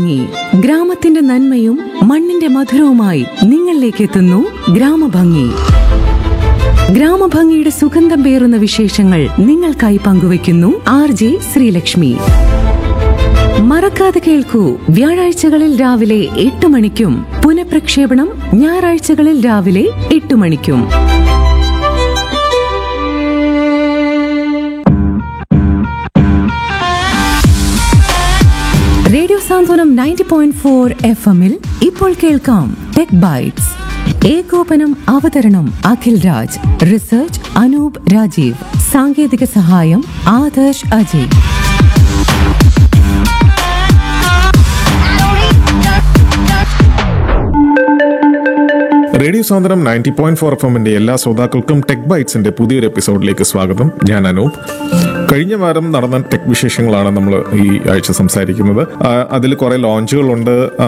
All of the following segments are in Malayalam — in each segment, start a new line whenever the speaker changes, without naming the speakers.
ഗ്രാമഭംഗി ഗ്രാമത്തിന്റെ നന്മയും മണ്ണിന്റെ മധുരവുമായി നിങ്ങളിലേക്ക് എത്തുന്നു ഗ്രാമഭംഗി ഗ്രാമഭംഗിയുടെ സുഗന്ധം പേറുന്ന വിശേഷങ്ങൾ നിങ്ങൾക്കായി പങ്കുവയ്ക്കുന്നു ആർ ജെ ശ്രീലക്ഷ്മി മറക്കാതെ കേൾക്കൂ വ്യാഴാഴ്ചകളിൽ രാവിലെ എട്ട് മണിക്കും പുനഃപ്രക്ഷേപണം ഞായറാഴ്ചകളിൽ രാവിലെ എട്ട് മണിക്കും radio Santhwanam ninety point four F എമ്മിൽ ഇപ്പോൾ കേൾക്കാം ടെക് ബൈറ്റ്സ് ഏകോപനം അവതരണം അഖിൽ രാജ് റിസർച്ച് അനൂപ് രാജീവ് സാങ്കേതിക സഹായം Adarsh Ajay
radio Sandram ninety point four F എമ്മിന്റെ എല്ലാ ശ്രോതാക്കൾക്കും ടെക് ബൈറ്റ്സിന്റെ പുതിയൊരു എപ്പിസോഡിലേക്ക് സ്വാഗതം ഞാൻ അനൂപ് കഴിഞ്ഞ വാരം നടന്ന ടെക് വിശേഷങ്ങളാണ് നമ്മൾ ഈ ആഴ്ച സംസാരിക്കുന്നത് അതിൽ കുറെ ലോഞ്ചുകളുണ്ട്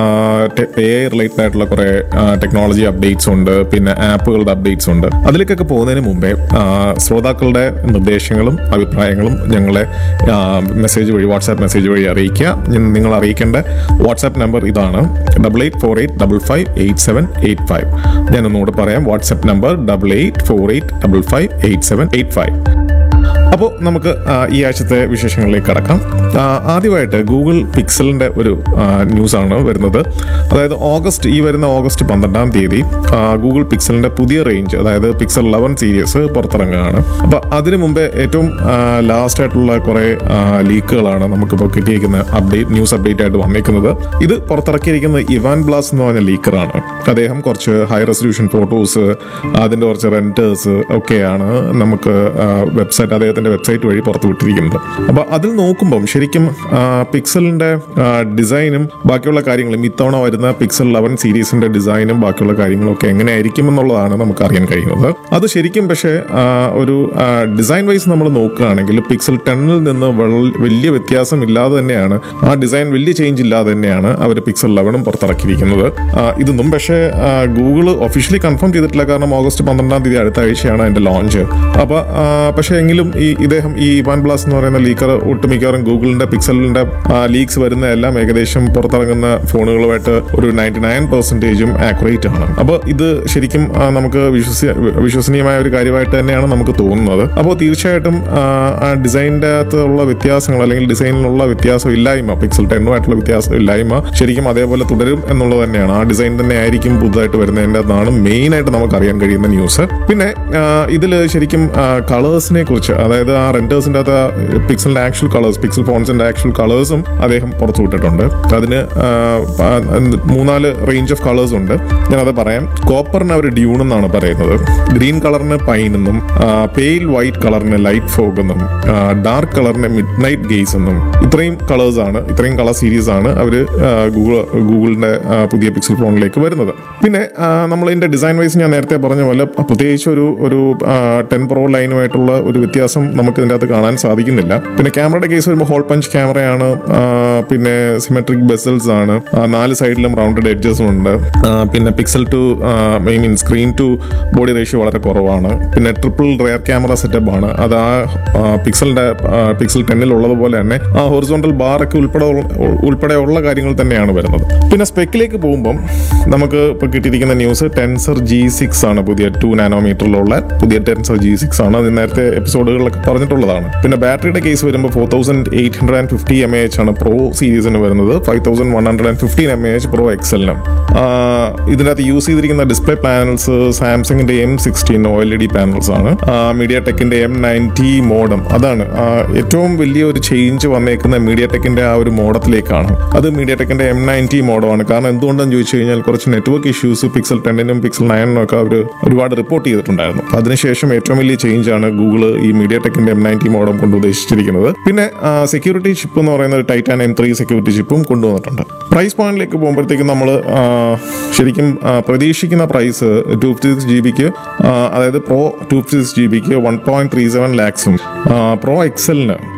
എ ഐ റിലേറ്റഡ് ആയിട്ടുള്ള കുറെ ടെക്നോളജി അപ്ഡേറ്റ്സ് ഉണ്ട് പിന്നെ ആപ്പുകളുടെ അപ്ഡേറ്റ്സ് ഉണ്ട് അതിലേക്കൊക്കെ പോകുന്നതിന് മുമ്പേ ആ, ശ്രോതാക്കളുടെ നിർദ്ദേശങ്ങളും അഭിപ്രായങ്ങളും ഞങ്ങളെ മെസ്സേജ് വഴി വാട്സാപ്പ് മെസ്സേജ് വഴി അറിയിക്കുക ഞ- നിങ്ങൾ അറിയിക്കേണ്ട വാട്സാപ്പ് നമ്പർ ഇതാണ് double eight four eight double five eight seven eight five ഞാൻ ഒന്നുകൂടെ പറയാം WhatsApp number double eight four eight double five eight seven eight five അപ്പോൾ നമുക്ക് ആ, ഈ ആഴ്ചത്തെ വിശേഷങ്ങളിലേക്ക് കടക്കാം ആ, ആദ്യമായിട്ട് ഗൂഗിൾ പിക്സലിന്റെ ഒരു ന്യൂസ് ആണ് വരുന്നത് അതായത് ഓഗസ്റ്റ് ഈ വരുന്ന ഓഗസ്റ്റ് പന്ത്രണ്ടാം തീയതി ആ, ഗൂഗിൾ പിക്സലിന്റെ പുതിയ റേഞ്ച് അതായത് പിക്സൽ ലെവൻ സീരീസ് പുറത്തിറങ്ങുകയാണ് അപ്പോൾ അതിനു മുമ്പേ ഏറ്റവും ലാസ്റ്റ് ആയിട്ടുള്ള കുറേ ലീക്കുകളാണ് നമുക്കിപ്പോൾ കിട്ടിയിരിക്കുന്ന അപ്ഡേറ്റ് ന്യൂസ് അപ്ഡേറ്റ് ആയിട്ട് വന്നിരിക്കുന്നത് ഇത് പുറത്തിറക്കിയിരിക്കുന്നത് ഇവാൻ ബ്ലാസ് എന്ന് പറഞ്ഞ ലീക്കറാണ് അദ്ദേഹം കുറച്ച് ഹൈ റെസൊല്യൂഷൻ ഫോട്ടോസ് അതിന്റെ കുറച്ച് റെന്റേഴ്സ് ഒക്കെയാണ് നമുക്ക് വെബ്സൈറ്റ് അദ്ദേഹത്തിന്റെ വെബ്സൈറ്റ് വഴി പുറത്തു വിട്ടിരിക്കുന്നത് അപ്പൊ അതിൽ നോക്കുമ്പം ശരിക്കും ആ, പിക്സലിന്റെ ആ, ഡിസൈനും ബാക്കിയുള്ള കാര്യങ്ങളും ഇത്തവണ വരുന്ന പിക്സൽ ലെവൻ സീരീസിന്റെ ഡിസൈനും ബാക്കിയുള്ള കാര്യങ്ങളും ഒക്കെ എങ്ങനെയായിരിക്കും എന്നുള്ളതാണ് നമുക്ക് അറിയാൻ കഴിയുന്നത് അത് ശരിക്കും പക്ഷേ ആ, ഒരു ഡിസൈൻ വൈസ് നമ്മൾ നോക്കുകയാണെങ്കിൽ പിക്സൽ ടെന്നിൽ നിന്ന് വെൾ- വലിയ വ്യത്യാസം ഇല്ലാതെ തന്നെയാണ് ആ ഡിസൈൻ വലിയ ചേഞ്ച് ഇല്ലാതെ തന്നെയാണ് അവർ പിക്സൽ ലെവനും പുറത്തിറക്കിയിരിക്കുന്നത് ആ, ഇതൊന്നും പക്ഷേ ഗൂഗിൾ ഒഫീഷ്യലി കൺഫേം ചെയ്തിട്ടില്ല കാരണം ഓഗസ്റ്റ് പന്ത്രണ്ടാം തീയതി അടുത്ത ആഴ്ചയാണ് അതിന്റെ ലോഞ്ച് അപ്പൊ ആ, പക്ഷേ എങ്കിലും ഈ ഇദ്ദേഹം ഈ വൺ പ്ലസ് എന്ന് പറയുന്ന ലീക്കർ ഒട്ടുമിക്കവാറും ഗൂഗിളിന്റെ പിക്സലിന്റെ ലീക്സ് വരുന്ന എല്ലാം ഏകദേശം പുറത്തിറങ്ങുന്ന ഫോണുകളുമായിട്ട് ഒരു നയൻറ്റി നയൻ പെർസെന്റേജും ആക്യുറേറ്റ് ആണ് അപ്പോൾ ഇത് ശരിക്കും ആ, നമുക്ക് വിശ്വസി വിശ്വസനീയമായ ഒരു കാര്യമായിട്ട് തന്നെയാണ് നമുക്ക് തോന്നുന്നത് അപ്പോൾ തീർച്ചയായിട്ടും ആ, ആ ഡിസൈനിന്റെ അകത്തുള്ള വ്യത്യാസങ്ങൾ അല്ലെങ്കിൽ ഡിസൈനിലുള്ള വ്യത്യാസം ഇല്ലായ്മ പിക്സൽ ടെന്നുമായിട്ടുള്ള വ്യത്യാസം ഇല്ലായ്മ ശരിക്കും അതേപോലെ തുടരും എന്നുള്ളത് തന്നെയാണ് ആ ഡിസൈൻ തന്നെ ആയിരിക്കും പുതുതായിട്ട് വരുന്നതിൻ്റെ അതാണ് മെയിൻ ആയിട്ട് നമുക്ക് അറിയാൻ കഴിയുന്ന ന്യൂസ് പിന്നെ ഇതിൽ ശരിക്കും കളേഴ്സിനെ കുറിച്ച് അതായത് ആ റെൻഡേഴ്സിന്റെ അകത്ത് പിക്സലിന്റെ ആക്ച്വൽ കളേഴ്സ് പിക്സൽ ഫോൺസിന്റെ ആക്ച്വൽ കളേഴ്സും അദ്ദേഹം പുറത്തു വിട്ടിട്ടുണ്ട് അതിന് ആ, ആ, എന്ത് മൂന്നാല് റേഞ്ച് ഓഫ് കളേഴ്സ് ഉണ്ട് ഞാനത് പറയാം കോപ്പറിന് അവർ ഡ്യൂൺ എന്നാണ് പറയുന്നത് ഗ്രീൻ കളറിന് പൈൻ എന്നും പെയിൽ വൈറ്റ് കളറിന് ലൈറ്റ് ഫോഗ് എന്നും ഡാർക്ക് കളറിന് മിഡ് നൈറ്റ് ഗെയ്സ് എന്നും ഇത്രയും കളേഴ്സ് ആണ് ഇത്രയും കളർ സീരീസ് ആണ് അവർ ഗൂഗിൾ ഗൂഗിളിന്റെ ആ, പുതിയ പിക്സൽ ഫോണിലേക്ക് വരുന്നത് പിന്നെ ആ, നമ്മൾ ഇതിന്റെ ഡിസൈൻ വൈസ് ഞാൻ നേരത്തെ പറഞ്ഞ പോലെ പ്രത്യേകിച്ച് ഒരു ഒരു ടെൻ പ്രോ ലൈനുമായിട്ടുള്ള ഒരു വ്യത്യാസം നമുക്ക് ഇതിൻ്റെ അകത്ത് കാണാൻ സാധിക്കുന്നില്ല പിന്നെ ക്യാമറയുടെ കേസ് വരുമ്പോൾ ഹോൾ പഞ്ച് ക്യാമറയാണ് ആ, പിന്നെ സിമെട്രിക് ബെസൽസ് ആണ് ആ, നാല് സൈഡിലും റൗണ്ടഡ് എഡ്ജസും ഉണ്ട് ആ, പിന്നെ pixel to I mean screen to body ratio വളരെ കുറവാണ് പിന്നെ ട്രിപ്പിൾ റെയർ ക്യാമറ സെറ്റപ്പ് ആണ് അത് ആ ആ, പിക്സലിന്റെ ആ, പിക്സൽ ടെന്നിൽ ഉള്ളതുപോലെ തന്നെ ആ ഹൊറിസോണ്ടൽ ബാറൊക്കെ ഉൾപ്പെടെ ഉള്ള- ഉൾപ്പെടെ ഉള്ള കാര്യങ്ങൾ തന്നെയാണ് വരുന്നത് പിന്നെ സ്പെക്കിലേക്ക് പോകുമ്പം നമുക്ക് ഇപ്പോൾ കിട്ടിയിരിക്കുന്ന ന്യൂസ് ടെൻസർ ജി സിക്സ് ആണ് പുതിയ ടു നാനോമീറ്ററിലുള്ള പുതിയ ടെൻസർ ജി സിക്സ് ആണ് അത് നേരത്തെ എപ്പിസോഡുകളിലൊക്കെ പറഞ്ഞിട്ടുള്ളതാണ് പിന്നെ ബാറ്ററിയുടെ കേസ് വരുമ്പോൾ four thousand eight hundred and fifty M A H ആണ് പ്രോ സീരീസിന് വരുന്നത് five thousand one hundred and fifteen M A H pro എക്സലിനും ഇതിനകത്ത് യൂസ് ചെയ്തിരിക്കുന്ന ഡിസ്പ്ലേ പാനൽസ് സാംസങ്ങിന്റെ M sixteen O L E D panels ആണ് മീഡിയ ടെക്കിന്റെ എം നയൻറ്റി മോഡം അതാണ് ആ, ഏറ്റവും വലിയ ഒരു ചേഞ്ച് വന്നേക്കുന്ന മീഡിയ ടെക്കിന്റെ ആ ഒരു മോഡത്തിലേക്കാണ് അത് മീഡിയ ടെക്കിന്റെ എം നയൻറ്റി മോഡമാണ് കാരണം എന്തുകൊണ്ടെന്ന് ചോദിച്ചു കഴിഞ്ഞാൽ കുറച്ച് നെറ്റ്വർക്ക് ഇഷ്യൂസ് പിക്സൽ ടെന്നിനും പിക്സൽ നയനിനും ഒക്കെ അവർ ഒരുപാട് റിപ്പോർട്ട് ചെയ്തിട്ടുണ്ടായിരുന്നു അതിനുശേഷം ഏറ്റവും വലിയ ചേഞ്ച് ആണ് ഗൂഗിൾ ഈ മീഡിയ ടെക്കിന്റെ എം നയൻറ്റി മോഡം കൊണ്ട് ഉദ്ദേശിച്ചിരിക്കുന്നത് പിന്നെ സെക്യൂരിറ്റി ചിപ്പ് എന്ന് പറയുന്ന ഒരു ടൈറ്റാൻ എം ത്രീ സെക്യൂരിറ്റി ചിപ്പും കൊണ്ടുവന്നിട്ടുണ്ട് പ്രൈസ് പോയിന്റിലേക്ക് പോകുമ്പോഴത്തേക്കും നമ്മൾ ശരിക്കും ആ, പ്രതീക്ഷിക്കുന്ന price two fifty six G ബിക്ക് അതായത് pro two fifty six G ബിക്ക് വൺ പോയിന്റ് ത്രീ സെവൻ ലാക്സും പ്രോ എക്സലിന്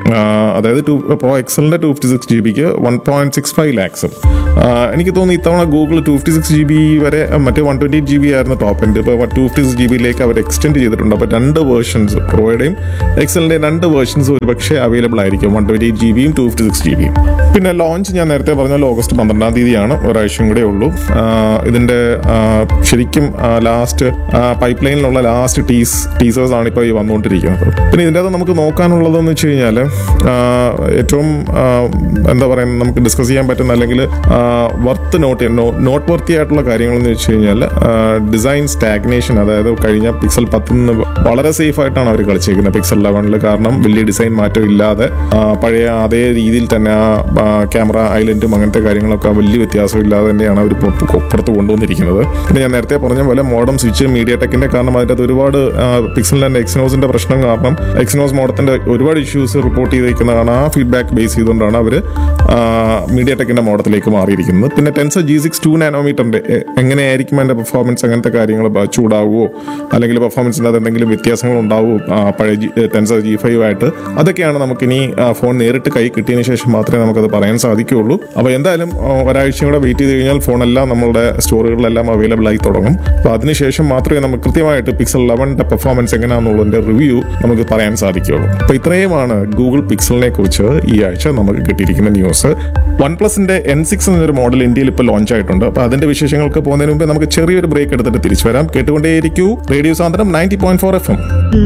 അതായത് ടു പ്രോ എക്സലിന്റെ ടു ഫിഫ്റ്റി സിക്സ് ജി ബിക്ക് വൺ പോയിന്റ് സിക്സ് ഫൈവ് ലാക്സും എനിക്ക് തോന്നുന്നു ഇത്തവണ Google two fifty six G B വരെ ആ, മറ്റേ വൺ ട്വന്റി ജി ബി ആയിരുന്നു ടോപ്പ് എൻഡ് ഇപ്പോൾ ടു ഫിഫ്റ്റി സിക്സ് ജി ബിയിലേക്ക് അവർ എക്സ്റ്റെൻഡ് ചെയ്തിട്ടുണ്ട് അപ്പോൾ രണ്ട് വേർഷൻസ് പ്രോയുടെയും എക്സലിന്റെ രണ്ട് വേർഷൻസ് ഒരു പക്ഷേ അവൈലബിൾ ആയിരിക്കും വൺ ട്വന്റി ജി ബിയും ടു ഫിഫ്റ്റി സിക്സ് ജി ബിയും പിന്നെ ലോഞ്ച് ഞാൻ നേരത്തെ പറഞ്ഞ ഓഗസ്റ്റ് പന്ത്രണ്ടാം തീയതിയാണ് ഒരാഴ്ചയും കൂടെ ഉള്ളൂ ആ, ഇതിന്റെ ആ, ശരിക്കും ലാസ്റ്റ് പൈപ്പ് ലൈനിലുള്ള ലാസ്റ്റ് ടീസ് ടീസേഴ്സ് ആണ് ഇപ്പോൾ ഈ വന്നുകൊണ്ടിരിക്കുന്നത് പിന്നെ ഇതിൻ്റെ അകത്ത് നമുക്ക് നോക്കാനുള്ളതെന്ന് വെച്ച് കഴിഞ്ഞാൽ ഏറ്റവും ആ, എന്താ പറയുക നമുക്ക് ഡിസ്കസ് ചെയ്യാൻ പറ്റുന്ന അല്ലെങ്കിൽ വർത്ത് നോട്ട് നോട്ട് വർത്തി ആയിട്ടുള്ള കാര്യങ്ങളെന്ന് വെച്ച് കഴിഞ്ഞാൽ ഡിസൈൻ സ്റ്റാഗ്നേഷൻ അതായത് കഴിഞ്ഞ പിക്സൽ പത്തിൽ നിന്ന് വളരെ സേഫ് ആയിട്ടാണ് അവർ കളിച്ചേക്കുന്നത് പിക്സൽ ലെവനിൽ കാരണം വലിയ ഡിസൈൻ മാറ്റം ഇല്ലാതെ ആ, പഴയ അതേ രീതിയിൽ തന്നെ ആ ക്യാമറ ഐലൻഡും അങ്ങനത്തെ കാര്യങ്ങളൊക്കെ വലിയ വ്യത്യാസം ഇല്ലാതെ തന്നെയാണ് അവർ പുറത്ത് കൊണ്ടുവന്നിരിക്കുന്നത് പിന്നെ ഞാൻ നേരത്തെ പറഞ്ഞ പോലെ മോഡം സ്വിച്ച് മീഡിയ ടെക്കിന്റെ കാരണം അതിൻ്റെ അകത്ത് ഒരുപാട് പിക്സൽ ആൻഡ് എക്സിനോസിന്റെ പ്രശ്നം കാരണം എക്സിനോസ് മോഡത്തിന്റെ ഒരുപാട് ഇഷ്യൂസ് റിപ്പോർട്ട് ചെയ്തിരിക്കുന്നതാണ് ആ ഫീഡ്ബാക്ക് ബേസ് ചെയ്തുകൊണ്ടാണ് അവർ മീഡിയ ടെക്കിന്റെ മോഡത്തിലേക്ക് മാറിയിരിക്കുന്നത് പിന്നെ ടെൻസർ ജി സിക്സ് ടു നാനോമീറ്ററിന്റെ എങ്ങനെയായിരിക്കും അതിന്റെ പെർഫോമൻസ് അങ്ങനത്തെ കാര്യങ്ങൾ ചൂടാവുമോ അല്ലെങ്കിൽ പെർഫോമൻസിൻ്റെ അത് എന്തെങ്കിലും വ്യത്യാസങ്ങൾ ഉണ്ടാവുമോ ആ, പഴയ ടെൻസർ ജി ഫൈവ് ആയിട്ട് അതൊക്കെയാണ് നമുക്കിനി ആ, ഫോൺ നേരിട്ട് കൈ കിട്ടിയതിന് ശേഷം മാത്രമേ നമുക്കത് പറയാൻ സാധിക്കുകയുള്ളൂ അപ്പോൾ എന്തായാലും ആ, ഒരാഴ്ചയും കൂടെ വെയിറ്റ് ചെയ്ത് കഴിഞ്ഞാൽ ഫോണെല്ലാം നമ്മളുടെ സ്റ്റോറുകളിലെല്ലാം അവൈലബിൾ ആയി തുടങ്ങും അപ്പോൾ അതിനുശേഷം മാത്രമേ നമുക്ക് കൃത്യമായിട്ട് പിക്സൽ ലെവൻ്റെ പെർഫോമൻസ് എങ്ങനെയാണെന്നുള്ളതിന്റെ റിവ്യൂ നമുക്ക് പറയാൻ സാധിക്കുകയുള്ളൂ അപ്പോൾ ഇത്രയുമാണ് ഗൂഗിൾ പിക്സലിനെ കുറിച്ച് ഈ ആഴ്ച നമുക്ക് കിട്ടിയിരിക്കുന്ന ന്യൂസ് വൺ പ്ലസിന്റെ എൻ സിക്സ് എന്നൊരു മോഡൽ ഇന്ത്യയിൽ ഇപ്പോൾ ലോഞ്ച് ആയിട്ടുണ്ട് അപ്പോൾ അതിന്റെ വിശേഷങ്ങൾക്ക് പോകുന്നതിന് മുമ്പ് നമുക്ക് ചെറിയൊരു ബ്രേക്ക് എടുത്തിട്ട് തിരിച്ചു വരാം കേട്ടുകൊണ്ടേയിരിക്കൂ radio Sandram ninety point four F M